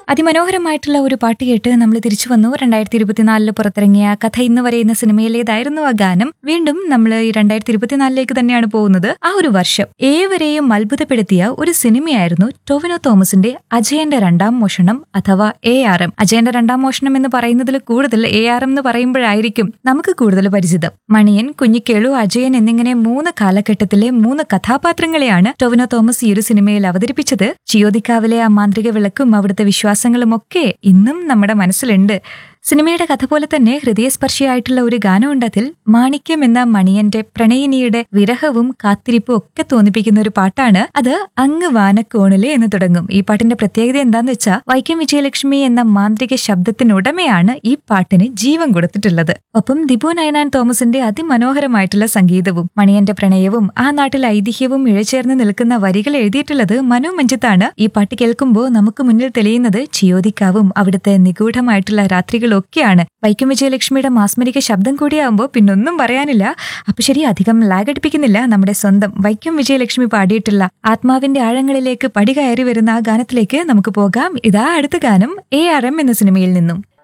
അതിമനോഹരമായിട്ടുള്ള ഒരു പാട്ട് കേട്ട് നമ്മൾ തിരിച്ചു വന്നു രണ്ടായിരത്തി ഇരുപത്തിനാലില് പുറത്തിറങ്ങിയ കഥ ഇന്ന് വരെയുന്ന സിനിമയിലേതായിരുന്നു ആ ഗാനം വീണ്ടും നമ്മൾ ഈ രണ്ടായിരത്തി ഇരുപത്തിനാലിലേക്ക് തന്നെയാണ് പോകുന്നത് ആ ഒരു വർഷം ഏവരെയും അത്ഭുതപ്പെടുത്തിയ ഒരു സിനിമയായിരുന്നു ടൊവിനോ തോമസിന്റെ അജയന്റെ രണ്ടാം മോഷണം അഥവാ എ ആർ എം അജയന്റെ രണ്ടാം മോഷണം എന്ന് പറയുന്നതിൽ കൂടുതൽ എ ആർ എം എന്ന് പറയുമ്പോഴായിരിക്കും നമുക്ക് കൂടുതൽ പരിചിതം മണിയൻ കുഞ്ഞിക്കേളു അജയൻ എന്നിങ്ങനെ മൂന്ന് കാലഘട്ടത്തിലെ മൂന്ന് കഥാപാത്രങ്ങളെയാണ് ടൊവിനോ തോമസ് ഈ ഒരു സിനിമയിൽ അവതരിപ്പിച്ചത് ചിയോദിക്കാവിലെ ആ മാന്ത്രിക വിളക്കും അവിടുത്തെ വിശ്വാസങ്ങളും ഒക്കെ ഇന്നും നമ്മുടെ മനസ്സിലുണ്ട് സിനിമയുടെ കഥ പോലെ തന്നെ ഹൃദയസ്പർശിയായിട്ടുള്ള ഒരു ഗാനമുണ്ട് അതിൽ മാണിക്യം എന്ന മണിയന്റെ പ്രണയിനിയുടെ വിരഹവും കാത്തിരിപ്പും ഒക്കെ തോന്നിപ്പിക്കുന്ന ഒരു പാട്ടാണ് അത് അങ്ങ് വാനക്കോണിലെ എന്ന് തുടങ്ങും ഈ പാട്ടിന്റെ പ്രത്യേകത എന്താന്ന് വെച്ചാൽ വൈക്കം വിജയലക്ഷ്മി എന്ന മാന്ത്രിക ശബ്ദത്തിനുടമയാണ് ഈ പാട്ടിന് ജീവൻ കൊടുത്തിട്ടുള്ളത് ഒപ്പം ദിബു നയനാൻ തോമസിന്റെ അതിമനോഹരമായിട്ടുള്ള സംഗീതവും മണിയന്റെ പ്രണയവും ആ നാട്ടിലെ ഐതിഹ്യവും ഇഴചേർന്ന് നിൽക്കുന്ന വരികൾ എഴുതിയിട്ടുള്ളത് മനു മഞ്ജിത്താണ് ഈ പാട്ട് കേൾക്കുമ്പോൾ നമുക്ക് മുന്നിൽ തെളിയുന്നത് ചിയോദിക്കാവും അവിടുത്തെ നിഗൂഢമായിട്ടുള്ള രാത്രികളും ഒക്കെയാണ് വൈക്കം വിജയലക്ഷ്മിയുടെ മാസ്മരിക ശബ്ദം കൂടിയാകുമ്പോൾ പിന്നൊന്നും പറയാനില്ല അപ്പൊ ശരി അധികം ലാഗ് അടിപ്പിക്കുന്നില്ല നമ്മുടെ സ്വന്തം വൈക്കം വിജയലക്ഷ്മി പാടിയിട്ടുള്ള ആത്മാവിന്റെ ആഴങ്ങളിലേക്ക് പടി കയറി വരുന്ന ആ ഗാനത്തിലേക്ക് നമുക്ക് പോകാം ഇതാ അടുത്ത ഗാനം എ ആർ എം എന്ന സിനിമയിൽ നിന്നും